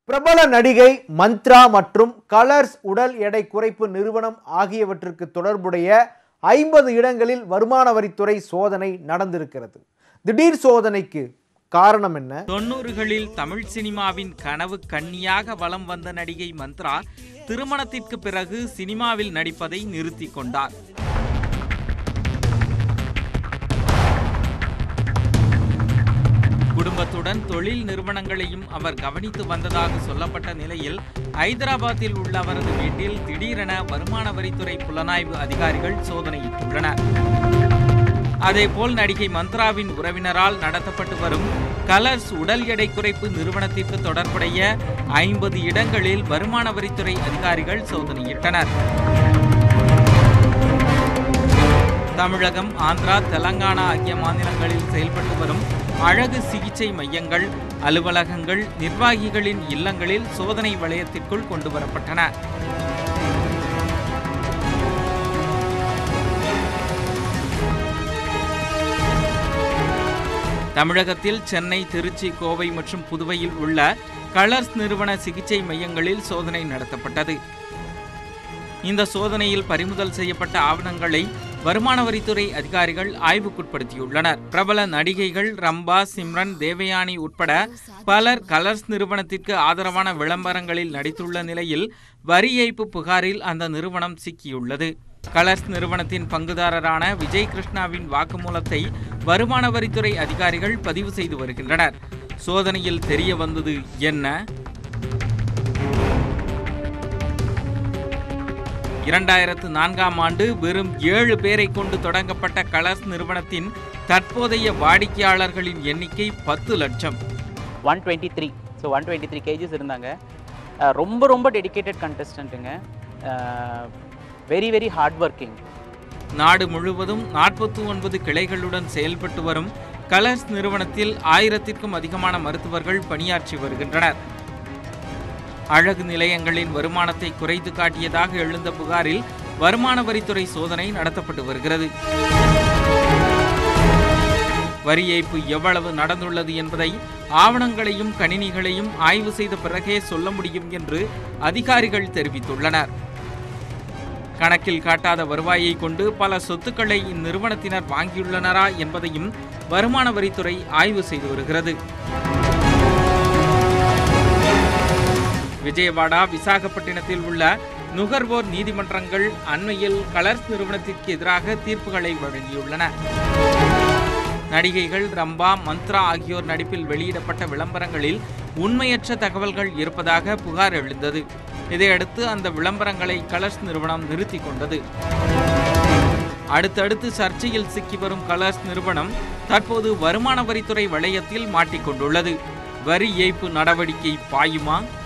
பிரபல நடிகை மந்த்ரா மற்றும் கலர்ஸ் உடல் எடை குறைப்பு நிறுவனம் ஆகியவற்றுக்கு தொடர்புடைய ஐம்பது இடங்களில் வருமான வரித்துறை சோதனை நடந்திருக்கிறது திடீர் சோதனைக்கு காரணம் என்ன தொண்ணூறுகளில் தமிழ் சினிமாவின் கனவு கன்னியாக வலம் வந்த நடிகை மந்த்ரா திருமணத்திற்கு பிறகு சினிமாவில் நடிப்பதை நிறுத்திக் கொண்டார் குடும்பத்துடன் தொழில் நிறுவனங்களையும் அவர் கவனித்து வந்ததாக சொல்லப்பட்ட நிலையில் ஐதராபாத்தில் உள்ள அவரது வீட்டில் திடீரென வருமான வரித்துறை புலனாய்வு அதிகாரிகள் சோதனையிட்டுள்ளனர் அதேபோல் நடிகை மந்த்ராவின் உறவினரால் நடத்தப்பட்டு வரும் கலர்ஸ் உடல் எடை குறைப்பு நிறுவனத்திற்கு தொடர்புடைய ஐம்பது இடங்களில் வருமான வரித்துறை அதிகாரிகள் சோதனையிட்டனர் தமிழகம் ஆந்திரா தெலங்கானா ஆகிய மாநிலங்களில் செயல்பட்டு வரும் அழகு சிகிச்சை மையங்கள் அலுவலகங்கள் நிர்வாகிகளின் இல்லங்களில் சோதனை வளையத்திற்குள் கொண்டு வரப்பட்டன தமிழகத்தில் சென்னை திருச்சி கோவை மற்றும் புதுவையில் உள்ள கலர்ஸ் நிறுவன சிகிச்சை மையங்களில் சோதனை நடத்தப்பட்டது இந்த சோதனையில் பறிமுதல் செய்யப்பட்ட ஆவணங்களை வருமான வரித்துறை அதிகாரிகள் ஆய்வுக்குட்படுத்தியுள்ளனர் பிரபல நடிகைகள் ரம்பா சிம்ரன் தேவயானி உட்பட பலர் கலர்ஸ் நிறுவனத்திற்கு ஆதரவான விளம்பரங்களில் நடித்துள்ள நிலையில் வரி ஏய்ப்பு புகாரில் அந்த நிறுவனம் சிக்கியுள்ளது கலர்ஸ் நிறுவனத்தின் பங்குதாரரான விஜய் கிருஷ்ணாவின் வாக்குமூலத்தை வருமான வரித்துறை அதிகாரிகள் பதிவு செய்து வருகின்றனர் சோதனையில் தெரிய வந்தது என்ன இரண்டாயிரத்து நான்காம் ஆண்டு வெறும் ஏழு பேரை கொண்டு தொடங்கப்பட்ட கலர்ஸ் நிறுவனத்தின் தற்போதைய வாடிக்கையாளர்களின் எண்ணிக்கை பத்து லட்சம் one twenty three so one twenty three cages இருந்தாங்க அஹ் ரொம்ப ரொம்ப டெடிகேட்டட் கண்டஸ்டன்ட்டுங்க வெரி வெரி ஹார்ட் ஒர்க்கிங் நாடு முழுவதும் நாற்பத்தி ஒன்பது கிளைகளுடன் செயல்பட்டு வரும் கலர்ஸ் நிறுவனத்தில் ஆயிரத்திற்கும் அதிகமான மருத்துவர்கள் பணியாற்றி வருகின்றனர் அழகு நிலையங்களின் வருமானத்தை குறைத்து காட்டியதாக எழுந்த புகாரில் வருமான வரித்துறை சோதனை நடத்தப்பட்டு வருகிறது வரி ஏய்ப்பு எவ்வளவு நடந்துள்ளது என்பதை ஆவணங்களையும் கணினிகளையும் ஆய்வு செய்த பிறகே சொல்ல முடியும் என்று அதிகாரிகள் தெரிவித்துள்ளனர் கணக்கில் காட்டாத வருவாயை கொண்டு பல சொத்துக்களை இந்நிறுவனத்தினர் வாங்கியுள்ளனரா என்பதையும் வருமான வரித்துறை ஆய்வு செய்து வருகிறது விஜயவாடா விசாகப்பட்டினத்தில் உள்ள நுகர்வோர் நீதிமன்றங்கள் அண்மையில் கலர்ஸ் நிறுவனத்திற்கு எதிராக தீர்ப்புகளை வழங்கியுள்ளன நடிகைகள் ரம்பா மந்த்ரா ஆகியோர் நடிப்பில் வெளியிடப்பட்ட விளம்பரங்களில் உண்மையற்ற தகவல்கள் இருப்பதாக புகார் எழுந்தது இதையடுத்து அந்த விளம்பரங்களை கலர்ஸ் நிறுவனம் நிறுத்திக் கொண்டது அடுத்தடுத்து சர்ச்சையில் சிக்கி வரும் கலர்ஸ் நிறுவனம் தற்போது வருமான வரித்துறை வளையத்தில் மாட்டிக்கொண்டுள்ளது வரி ஏய்ப்பு நடவடிக்கை பாயுமா